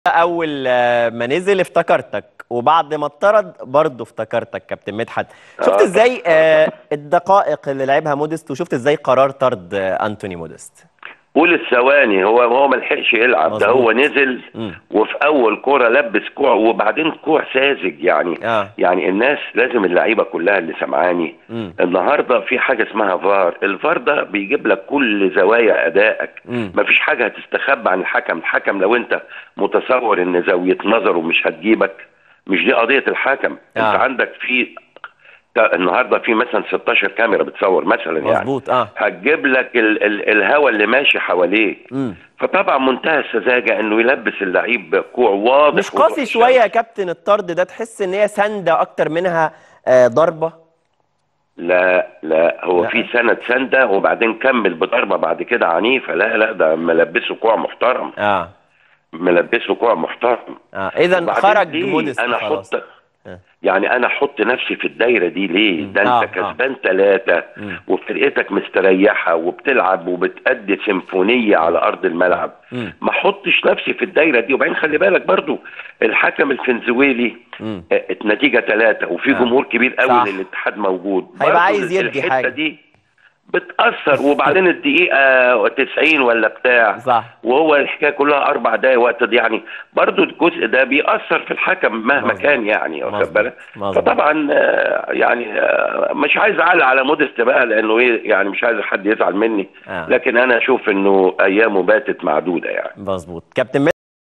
اول آه، ما نزل افتكرتك وبعد ما اتطرد برضه افتكرتك كابتن مدحت شفت آه. ازاي آه، الدقائق اللي لعبها موديست وشفت ازاي قرار طرد آه، انتوني موديست قول الثواني هو هو ما لحقش يلعب ده مظبوط. هو نزل مم. وفي اول كوره لبس كوع وبعدين كوع ساذج يعني آه. يعني الناس لازم اللعيبه كلها اللي سامعاني مم. النهارده في حاجه اسمها فار الفار ده بيجيب لك كل زوايا ادائك مم. مفيش حاجه هتستخبى عن الحكم الحكم لو انت متصور ان زاويه نظره مش هتجيبك مش دي قضيه الحكم آه. انت عندك في النهارده في مثلا 16 كاميرا بتصور مثلا يعني مظبوط اه هتجيب لك ال ال الهواء اللي ماشي حواليه مم. فطبعا منتهى السذاجه انه يلبس اللعيب كوع واضح مش وضوح قاسي الشمس. شويه يا كابتن الطرد ده تحس ان هي سنده اكتر منها آه، ضربه لا لا هو لا. في سند سنده وبعدين كمل بضربه بعد كده عنيفه لا لا ده ملبسه كوع محترم اه ملبسه كوع محترم اه اذا وبعدين خرج ليه موديست انا خلاص احط آه. يعني انا احط نفسي في الدايره دي ليه ده آه، انت آه. كسبان ثلاثه مم. وفرقتك مستريحه وبتلعب وبتأدي سيمفونيه على ارض الملعب مم. ما احطش نفسي في الدايره دي وبعدين خلي بالك برضو الحكم الفنزويلي مم. آه، النتيجه ثلاثه وفي آه. جمهور كبير صح. قوي للاتحاد موجود هيبقى برضو عايز يدي الحتة حاجة. دي بتأثر وبعدين الدقيقة 90 ولا بتاع صح وهو الحكاية كلها أربع دقايق وقت دي يعني برضو الجزء ده بيأثر في الحكم مهما مظبوط. كان يعني واخد مظبوط. بالك مظبوط. فطبعا آه، يعني آه، مش عايز أعلق على مودست بقى لأنه إيه يعني مش عايز حد يزعل مني آه. لكن أنا أشوف إنه أيامه باتت معدودة يعني مظبوط كابتن